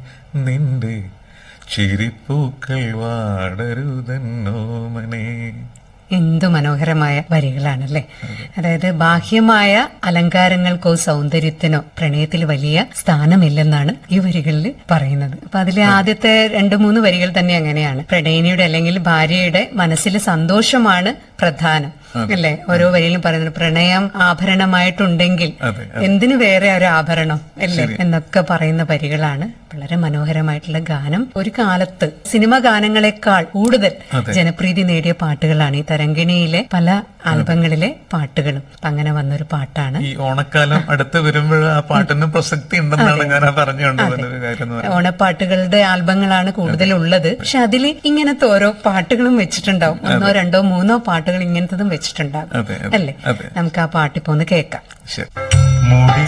നിന്റെ ചിരിപ്പൂക്കൾ വാടരുതെന്നോമനെ എന്തു മനോഹരമായ വരികളാണല്ലേ അതായത് ബാഹ്യമായ അലങ്കാരങ്ങൾക്കോ സൗന്ദര്യത്തിനോ പ്രണയത്തിൽ വലിയ സ്ഥാനമില്ലെന്നാണ് ഈ വരികളിൽ പറയുന്നത് അപ്പൊ അതിലെ ആദ്യത്തെ രണ്ടു മൂന്ന് വരികൾ തന്നെ അങ്ങനെയാണ് പ്രണയിനിയുടെ അല്ലെങ്കിൽ ഭാര്യയുടെ മനസ്സിലെ സന്തോഷമാണ് പ്രധാനം അല്ലേ ഓരോ വരിയിലും പറയുന്നത് പ്രണയം ആഭരണമായിട്ടുണ്ടെങ്കിൽ അതെ, എന്തിനു വേറെ ഒരു ആഭരണം അല്ലേ എന്നൊക്കെ പറയുന്ന വരികളാണ് വളരെ മനോഹരമായിട്ടുള്ള ഗാനം ഒരു കാലത്ത് സിനിമ ഗാനങ്ങളെക്കാൾ കൂടുതൽ ജനപ്രീതി നേടിയ പാട്ടുകളാണ് ഈ തരങ്കിണിയിലെ പല ആൽബങ്ങളിലെ പാട്ടുകളും അപ്പൊ അങ്ങനെ വന്നൊരു പാട്ടാണ് ഈ ഓണക്കാലം അടുത്ത് വരുമ്പോൾ ആ പാട്ടിന് പ്രസക്തി ഉണ്ടെന്നാണ് ഞാൻ ആ പറഞ്ഞുകൊണ്ടുവന്ന ഒരു കാര്യം എന്ന് പറയുന്നത്. ഓണപ്പാട്ടുകളുടെ ആൽബങ്ങളാണ് കൂടുതൽ ഉള്ളത് പക്ഷെ അതിൽ ഇങ്ങനത്തെ ഓരോ പാട്ടുകളും വെച്ചിട്ടുണ്ടാവും ഒന്നോ രണ്ടോ മൂന്നോ പാട്ടുകൾ ഇങ്ങനത്തതും വെച്ചിട്ടുണ്ടാകും അതെ, അതെ, അല്ലേ അതെ. നമുക്ക് ആ പാട്ടിപ്പോ ഒന്ന് കേൾക്കാം ശരി മുടി